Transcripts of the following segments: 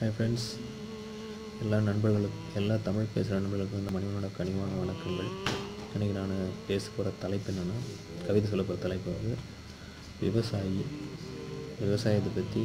hi friends எல்லா நண்பர்களுக்கும் எல்லா தமிழ் பேசுகிற நண்பர்களுக்கும் இந்த மணிவனோட கனிவான வணக்கங்கள் இன்றைக்கி நான் பேச போகிற தலைப்பு என்னென்னா கவிதை சொல்ல போகிற தலைப்பு வந்து விவசாயி விவசாயத்தை பற்றி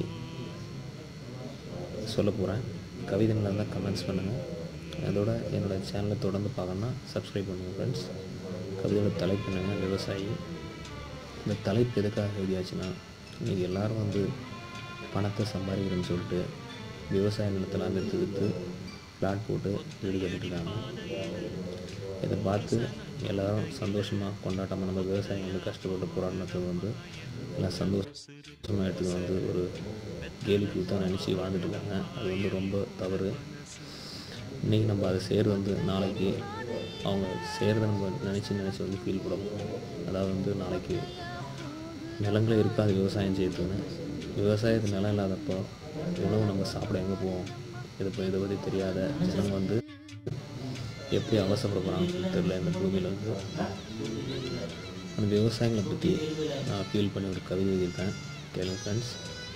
சொல்ல போகிறேன் கவிதைகளை இருந்தால் கமெண்ட்ஸ் பண்ணுங்கள் அதோட என்னோடய சேனலை தொடர்ந்து பார்க்கணுன்னா சப்ஸ்கிரைப் பண்ணுங்கள் ஃப்ரெண்ட்ஸ் கவிதையோட தலைப்பு என்னங்க விவசாயி இந்த தலைப்பு எதுக்காக எழுதியாச்சுன்னா இன்றைக்கி எல்லோரும் வந்து பணத்தை சம்பாதிக்கிறேன்னு சொல்லிட்டு விவசாய நிலத்தெல்லாம் விற்று விற்று பிளாட் போட்டு வீடு கட்டிட்டு இருக்காங்க இதை பார்த்து எல்லோரும் சந்தோஷமாக கொண்டாட்டமாக நம்ம விவசாயம் வந்து கஷ்டப்பட்டு போராடினத்தை வந்து எல்லாம் சந்தோஷமாக எடுத்துக்க வந்து ஒரு கேலி கூத்தாக நினச்சி வாழ்ந்துட்டு இருக்காங்க அது வந்து ரொம்ப தவறு இன்றைக்கி நம்ம அதை செய்கிறது வந்து நாளைக்கு அவங்க செய்கிறத நம்ம நினச்சி நினச்சி வந்து ஃபீல் பண்ண போகிறோம் அதாவது வந்து நாளைக்கு நிலங்களே இருக்காது விவசாயம் செய்யறதுன்னு விவசாயத்து நிலம் இல்லாதப்போ உணவு நம்ம சாப்பிட எங்கே போவோம் இதை ப- இதை பற்றி தெரியாத ஜனங்க வந்து எப்படி அவசரப்பட போகிறாங்கன்னு தெரியல இந்த பூமியில் வந்து அந்த விவசாயிகளை பற்றி நான் ஃபீல் பண்ணி ஒரு கவிதை எழுதியிருக்கேன் கேளுங்க ஃப்ரெண்ட்ஸ்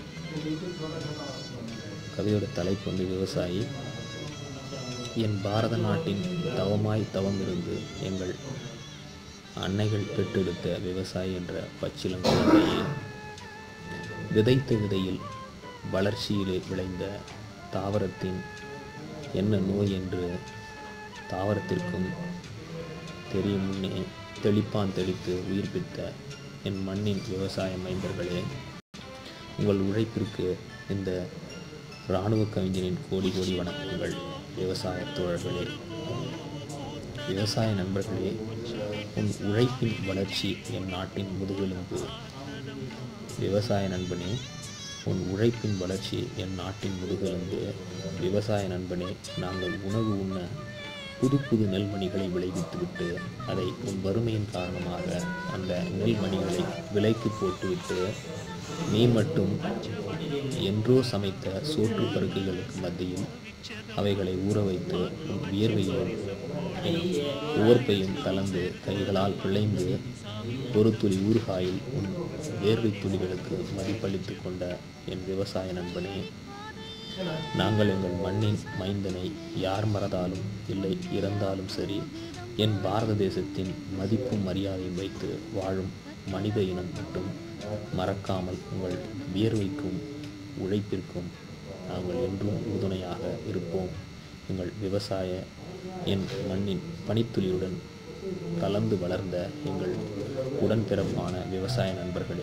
கவிதையோட தலைப்பு வந்து விவசாயி என் பாரத நாட்டின் தவமாய் தவம் இருந்து எங்கள் அன்னைகள் பெற்றெடுத்த விவசாயி என்ற பச்சிலங்குழந்தையே விதைத்த விதையில் வளர்ச்சியிலே விளைந்த தாவரத்தின் என்ன நோய் என்று தாவரத்திற்கும் தெரியும் முன்னே தெளிப்பான் தெளித்து உயிர்ப்பித்த என் மண்ணின் விவசாய மைந்தர்களே உங்கள் உழைப்பிற்கு இந்த இராணுவ கவிஞனின் கோடி கோடி வணக்கங்கள் விவசாய தோழர்களே விவசாய நண்பர்களே உன் உழைப்பின் வளர்ச்சி என் நாட்டின் முதுகெலும்பு விவசாய நண்பனே உன் உழைப்பின் வளர்ச்சி என் நாட்டின் முதுகெலும்பு விவசாய நண்பனே நாங்கள் உணவு உண்ண புது புது நெல்மணிகளை விளைவித்துவிட்டு அதை உன் வறுமையின் காரணமாக அந்த நெல்மணிகளை விலைக்கு போட்டுவிட்டு நீ மட்டும் என்றோ சமைத்த சோற்று பருக்கைகளுக்கு மத்தியில் அவைகளை ஊற வைத்து உன் வியர்வையும் என் உவர்ப்பையும் கலந்து கைகளால் பிழைந்து ஒரு துளி ஊறுகாயில் உன் வேர்வை துளிகளுக்கு மதிப்பளித்து கொண்ட என் விவசாய நண்பனே நாங்கள் எங்கள் மண்ணின் மைந்தனை யார் மறந்தாலும் இல்லை இறந்தாலும் சரி என் பாரத தேசத்தின் மதிப்பும் மரியாதையும் வைத்து வாழும் மனித இனம் மட்டும் மறக்காமல் உங்கள் வியர்வைக்கும் உழைப்பிற்கும் நாங்கள் என்றும் உறுதுணையாக இருப்போம் எங்கள் விவசாய என் மண்ணின் பனித்துளியுடன் கலந்து வளர்ந்த எங்கள் உடன்பிறப்பான விவசாய நண்பர்களே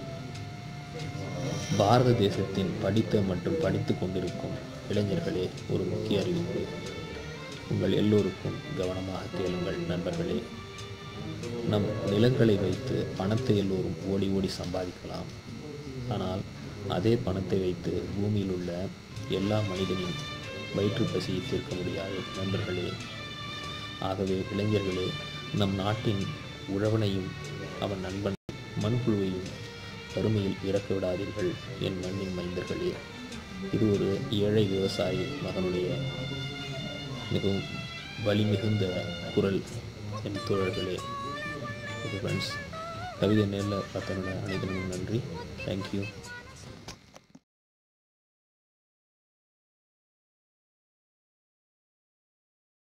பாரத தேசத்தின் படித்த மற்றும் படித்து கொண்டிருக்கும் இளைஞர்களே ஒரு முக்கிய அறிவிப்பு உங்கள் எல்லோருக்கும் கவனமாக கேளுங்கள் நண்பர்களே நம் நிலங்களை வைத்து பணத்தை எல்லோரும் ஓடி ஓடி சம்பாதிக்கலாம் ஆனால் அதே பணத்தை வைத்து பூமியில் உள்ள எல்லா மனிதனின் வயிற்று பசியை தீர்க்க முடியாது நண்பர்களே ஆகவே இளைஞர்களே நம் நாட்டின் உழவனையும் அவன் நண்பன் மண்புழுவையும் வறுமையில் இறக்க விடாதீர்கள் என் மண்ணின் மைந்தர்களே இது ஒரு ஏழை விவசாயி மகனுடைய மிகவும் வலிமிகுந்த குரல் என் தோழர்களே ஓகே ஃப்ரெண்ட்ஸ் கவிதை நேரில் பார்த்தனோட அனைவருக்கும் நன்றி தேங்க்யூ